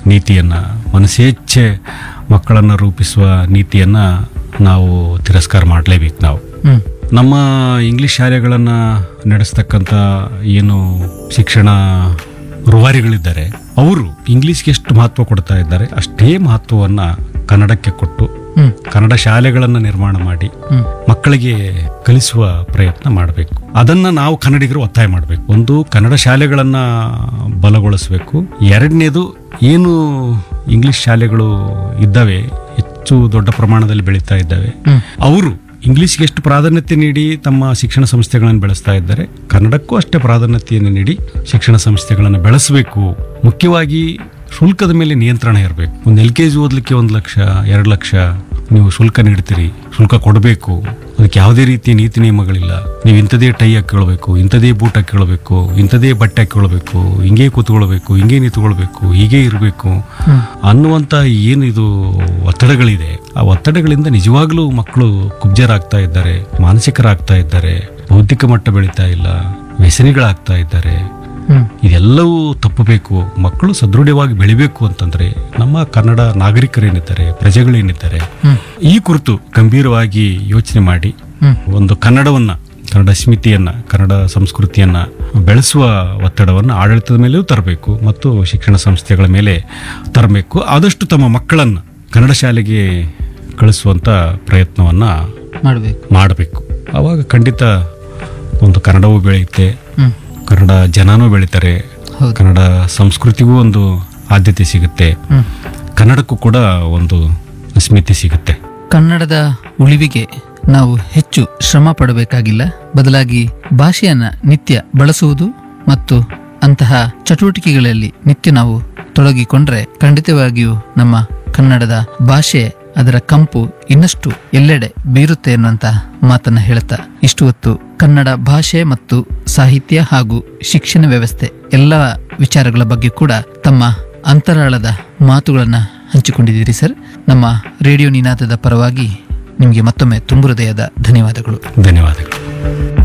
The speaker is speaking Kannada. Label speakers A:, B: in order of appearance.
A: ನೀತಿಯನ್ನು ಮನಸ್ಸೇಚ್ಛೆ ಮಕ್ಕಳನ್ನು ರೂಪಿಸುವ ನೀತಿಯನ್ನು ನಾವು ತಿರಸ್ಕಾರ ಮಾಡಲೇಬೇಕು ನಾವು
B: ಹ್ಮ್
A: ನಮ್ಮ ಇಂಗ್ಲಿಷ್ ಶಾಲೆಗಳನ್ನು ನಡೆಸ್ತಕ್ಕಂಥ ಏನು ಶಿಕ್ಷಣ ರೂವಾರಿಗಳಿದ್ದಾರೆ ಅವರು ಇಂಗ್ಲಿಷ್ಗೆ ಎಷ್ಟು ಮಹತ್ವ ಕೊಡ್ತಾ ಇದ್ದಾರೆ ಅಷ್ಟೇ ಮಹತ್ವವನ್ನು ಕನ್ನಡಕ್ಕೆ ಕೊಟ್ಟು
B: ಹ್ಮ್
A: ಕನ್ನಡ ಶಾಲೆಗಳನ್ನು ನಿರ್ಮಾಣ ಮಾಡಿ
B: ಹ್ಮ್
A: ಮಕ್ಕಳಿಗೆ ಕಲಿಸುವ ಪ್ರಯತ್ನ ಮಾಡಬೇಕು ಅದನ್ನ ನಾವು ಕನ್ನಡಿಗರು ಒತ್ತಾಯ ಮಾಡಬೇಕು ಒಂದು ಕನ್ನಡ ಶಾಲೆಗಳನ್ನ ಬಲಗೊಳಿಸಬೇಕು ಎರಡನೇದು ಏನು ಇಂಗ್ಲಿಷ್ ಶಾಲೆಗಳು ಇದ್ದಾವೆ ಹೆಚ್ಚು ದೊಡ್ಡ ಪ್ರಮಾಣದಲ್ಲಿ ಬೆಳೀತಾ ಇದ್ದಾವೆ
B: ಹ್ಮ್.
A: ಅವರು ಇಂಗ್ಲಿಷ್ಗೆ ಎಷ್ಟು ಪ್ರಾಧಾನ್ಯತೆ ನೀಡಿ ತಮ್ಮ ಶಿಕ್ಷಣ ಸಂಸ್ಥೆಗಳನ್ನು ಬೆಳೆಸ್ತಾ ಇದ್ದಾರೆ ಕನ್ನಡಕ್ಕೂ ಅಷ್ಟೇ ಪ್ರಾಧಾನ್ಯತೆಯನ್ನು ನೀಡಿ ಶಿಕ್ಷಣ ಸಂಸ್ಥೆಗಳನ್ನು ಬೆಳೆಸಬೇಕು ಮುಖ್ಯವಾಗಿ ಶುಲ್ಕದ ಮೇಲೆ ನಿಯಂತ್ರಣ ಇರಬೇಕು ಒಂದು ಎಲ್ ಕೆ ಜಿ ಓದಲಿಕ್ಕೆ ಒಂದು ಲಕ್ಷ ಎರಡು ಲಕ್ಷ ನೀವು ಶುಲ್ಕ ನೀಡ್ತೀರಿ ಶುಲ್ಕ ಕೊಡಬೇಕು ಅದಕ್ಕೆ ಯಾವುದೇ ರೀತಿಯ ನೀತಿ ನಿಯಮಗಳಿಲ್ಲ ನೀವು ಇಂಥದೇ ಟೈ ಹಾಕಿಕೊಳ್ಬೇಕು ಇಂಥದೇ ಬೂಟ್ ಹಾಕಿಕೊಳ್ಬೇಕು ಇಂಥದೇ ಬಟ್ಟೆ ಹಾಕಿಕೊಳ್ಬೇಕು ಹಿಂಗೆ ಕೂತ್ಕೊಳ್ಬೇಕು ಹಿಂಗೆ ನಿಂತ್ಕೊಳ್ಬೇಕು ಹೀಗೆ ಇರಬೇಕು ಅನ್ನುವಂಥ ಏನು ಇದು ಒತ್ತಡಗಳಿದೆ ಆ ಒತ್ತಡಗಳಿಂದ ನಿಜವಾಗ್ಲೂ ಮಕ್ಕಳು ಕುಬ್ಜರಾಗ್ತಾ ಇದ್ದಾರೆ ಮಾನಸಿಕರಾಗ್ತಾ ಇದ್ದಾರೆ ಬೌದ್ಧಿಕ ಮಟ್ಟ ಬೆಳೀತಾ ಇಲ್ಲ ವ್ಯಸನಿಗಳಾಗ್ತಾ ಇದ್ದಾರೆ
B: ಹ್ಮ್
A: ಇದೆಲ್ಲವೂ ತಪ್ಪಬೇಕು ಮಕ್ಕಳು ಸದೃಢವಾಗಿ ಬೆಳಿಬೇಕು ಅಂತಂದ್ರೆ ನಮ್ಮ ಕನ್ನಡ ನಾಗರಿಕರೇನಿದ್ದಾರೆ ಪ್ರಜೆಗಳೇನಿದ್ದಾರೆ
B: ಹ್ಮ್
A: ಈ ಕುರಿತು ಗಂಭೀರವಾಗಿ ಯೋಚನೆ ಮಾಡಿ
B: ಹ್ಮ್
A: ಒಂದು ಕನ್ನಡವನ್ನ ಕನ್ನಡ ಸ್ಮಿತಿಯನ್ನ ಕನ್ನಡ ಸಂಸ್ಕೃತಿಯನ್ನ ಬೆಳೆಸುವ ಒತ್ತಡವನ್ನು ಆಡಳಿತದ ಮೇಲೆಯೂ ತರಬೇಕು ಮತ್ತು ಶಿಕ್ಷಣ ಸಂಸ್ಥೆಗಳ ಮೇಲೆ ತರಬೇಕು ಆದಷ್ಟು ತಮ್ಮ ಮಕ್ಕಳನ್ನ ಕನ್ನಡ ಶಾಲೆಗೆ ಕಳಿಸುವಂತ ಪ್ರಯತ್ನವನ್ನ
B: ಮಾಡ್ಬೇಕು
A: ಮಾಡಬೇಕು ಆವಾಗ ಖಂಡಿತ ಒಂದು ಕನ್ನಡವೂ ಬೆಳೆಯುತ್ತೆ
B: ಹ್ಮ್
A: ಕನ್ನಡ ಜನನೂ ಬೆಳೀತಾರೆ
B: ಹೌದು
A: ಕನ್ನಡ ಸಂಸ್ಕೃತಿಗೂ ಒಂದು ಆದ್ಯತೆ ಸಿಗುತ್ತೆ
B: ಹ್ಮ್
A: ಕನ್ನಡಕ್ಕೂ ಕೂಡ ಒಂದು ಸ್ಮಿತಿ ಸಿಗುತ್ತೆ
B: ಕನ್ನಡದ ಉಳಿವಿಗೆ ನಾವು ಹೆಚ್ಚು ಶ್ರಮ ಪಡಬೇಕಾಗಿಲ್ಲ ಬದಲಾಗಿ ಭಾಷೆಯನ್ನ ನಿತ್ಯ ಬಳಸುವುದು ಮತ್ತು ಅಂತಹ ಚಟುವಟಿಕೆಗಳಲ್ಲಿ ನಿತ್ಯ ನಾವು ತೊಡಗಿಕೊಂಡ್ರೆ ಖಂಡಿತವಾಗಿಯೂ ನಮ್ಮ ಕನ್ನಡದ ಭಾಷೆ ಅದರ ಕಂಪು ಇನ್ನಷ್ಟು ಎಲ್ಲೆಡೆ ಬೀರುತ್ತೆ ಎನ್ನುವಂತ ಮಾತನ್ನ ಹೇಳುತ್ತಾ ಇಷ್ಟು ಹೊತ್ತು ಕನ್ನಡ ಭಾಷೆ ಮತ್ತು ಸಾಹಿತ್ಯ ಹಾಗೂ ಶಿಕ್ಷಣ ವ್ಯವಸ್ಥೆ ಎಲ್ಲ ವಿಚಾರಗಳ ಬಗ್ಗೆ ಕೂಡ ತಮ್ಮ ಅಂತರಾಳದ ಮಾತುಗಳನ್ನ ಹಂಚಿಕೊಂಡಿದ್ದೀರಿ ಸರ್ ನಮ್ಮ ರೇಡಿಯೋ ನಿನಾದದ ಪರವಾಗಿ ನಿಮಗೆ ಮತ್ತೊಮ್ಮೆ ತುಂಬು ಹೃದಯದ ಧನ್ಯವಾದಗಳು
A: ಧನ್ಯವಾದಗಳು